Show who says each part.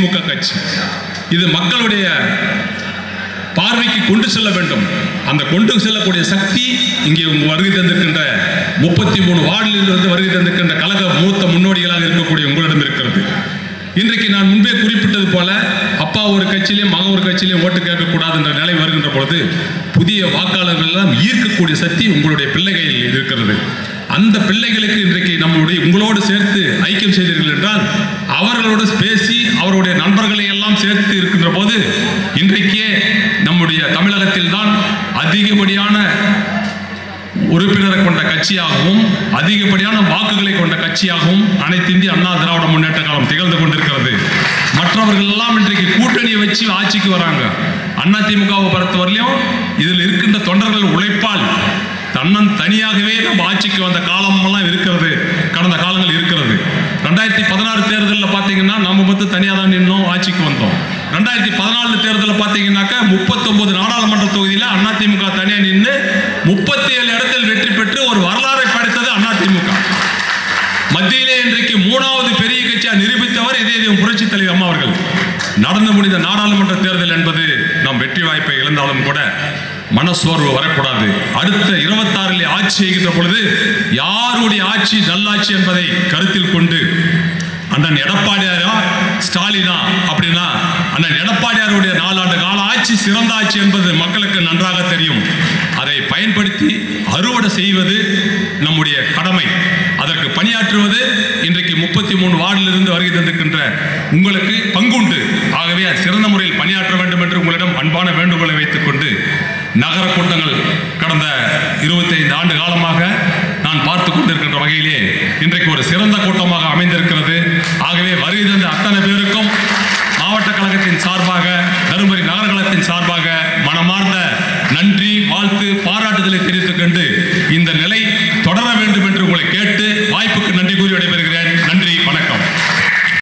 Speaker 1: திமுக கட்சி இது மக்களுடைய பார்வைக்கு கொண்டு செல்ல வேண்டும் அந்த கொண்டு செல்லக்கூடிய சக்தி இங்கே உங்க வருகை தந்திருக்கின்ற முப்பத்தி மூணு வார்டில் இருந்து வருகை தந்திருக்கின்ற கழக மூத்த முன்னோடிகளாக இருக்கக்கூடிய உங்களிடம் இருக்கிறது இன்றைக்கு நான் முன்பே குறிப்பிட்டது போல அப்பா ஒரு கட்சியிலையும் மகன் ஒரு கட்சியிலையும் ஓட்டு கேட்கக்கூடாது என்ற நிலை வருகின்ற பொழுது புதிய வாக்காளர்கள் எல்லாம் ஈர்க்கக்கூடிய சக்தி உங்களுடைய பிள்ளைகளில் இருக்கிறது அந்த பிள்ளைகளுக்கு இன்றைக்கு நம்முடைய உங்களோடு சேர்த்து ஐக்கியம் செய்தீர்கள் என்றால் அவர்களோடு பேசி அவருடைய நண்பர்களை எல்லாம் சேர்த்து இருக்கின்ற போது இன்றைக்கே நம்முடைய தமிழகத்தில் தான் அதிகப்படியான உறுப்பினரை கொண்ட கட்சியாகவும் அதிகப்படியான வாக்குகளை கொண்ட கட்சியாகவும் அனைத்து இந்திய அண்ணா திராவிட முன்னேற்ற கழகம் திகழ்ந்து கொண்டிருக்கிறது மற்றவர்கள் எல்லாம் இன்றைக்கு கூட்டணியை வச்சு ஆட்சிக்கு வராங்க அண்ணா திமுகவை பொறுத்தவரையிலும் இதில் இருக்கின்ற தொண்டர்கள் உழைப்பால் தன்னன் தனியாகவே நம்ம ஆட்சிக்கு வந்த காலமெல்லாம் இருக்கிறது கடந்த காலங்கள் இருக்கிறது ரெண்டாயிரத்தி பதினாறு தேர்தலில் பார்த்தீங்கன்னா நம்ம மட்டும் தனியாக தான் நின்னோம் ஆட்சிக்கு வந்தோம் ரெண்டாயிரத்தி பதினாலு தேர்தலில் பார்த்தீங்கன்னாக்கா முப்பத்தொன்பது நாடாளுமன்ற தொகுதியில் அதிமுக தனியாக நின்று முப்பத்தி ஏழு இடத்தில் வெற்றி பெற்று ஒரு வரலாறை படைத்தது அதிமுக மத்தியிலே இன்றைக்கு மூணாவது பெரிய கட்சியா நிரூபித்தவர் இதே இதே புரட்சி தலைவர் அம்மா அவர்கள் நடந்து முடிந்த நாடாளுமன்ற தேர்தல் என்பது நாம் வெற்றி வாய்ப்பை இழந்தாலும் கூட மனசோர்வு வரக்கூடாது அடுத்த இருபத்தாறில் ஆட்சி செய்கின்ற பொழுது யாருடைய ஆட்சி நல்லாட்சி என்பதை கருத்தில் கொண்டு அண்ணன் எடப்பாடியாரா ஸ்டாலினா அப்படின்னா அண்ணன் எடப்பாடியாருடைய நாலாண்டு கால ஆட்சி சிறந்த ஆட்சி என்பது மக்களுக்கு நன்றாக தெரியும் அதை பயன்படுத்தி அறுவடை செய்வது நம்முடைய கடமை அதற்கு பணியாற்றுவது இன்றைக்கு முப்பத்தி மூணு வார்டில் இருந்து வருகை தந்திருக்கின்ற உங்களுக்கு பங்குண்டு ஆகவே அது சிறந்த முறையில் பணியாற்ற வேண்டும் என்று உங்களிடம் அன்பான வேண்டுகோளை வைத்துக் கொண்டு நகர கூட்டங்கள் கடந்த 25 ஆண்டு காலமாக நான் பார்த்து கொண்டிருக்கின்ற வகையிலே இன்றைக்கு ஒரு சிறந்த கூட்டமாக அமைந்திருக்கிறது ஆகவே வருகை தந்த அத்தனை பேருக்கும் மாவட்ட கழகத்தின் சார்பாக தருமபுரி நகர கழகத்தின் சார்பாக மனமார்ந்த நன்றி வாழ்த்து பாராட்டுதலை தெரிவித்துக் கொண்டு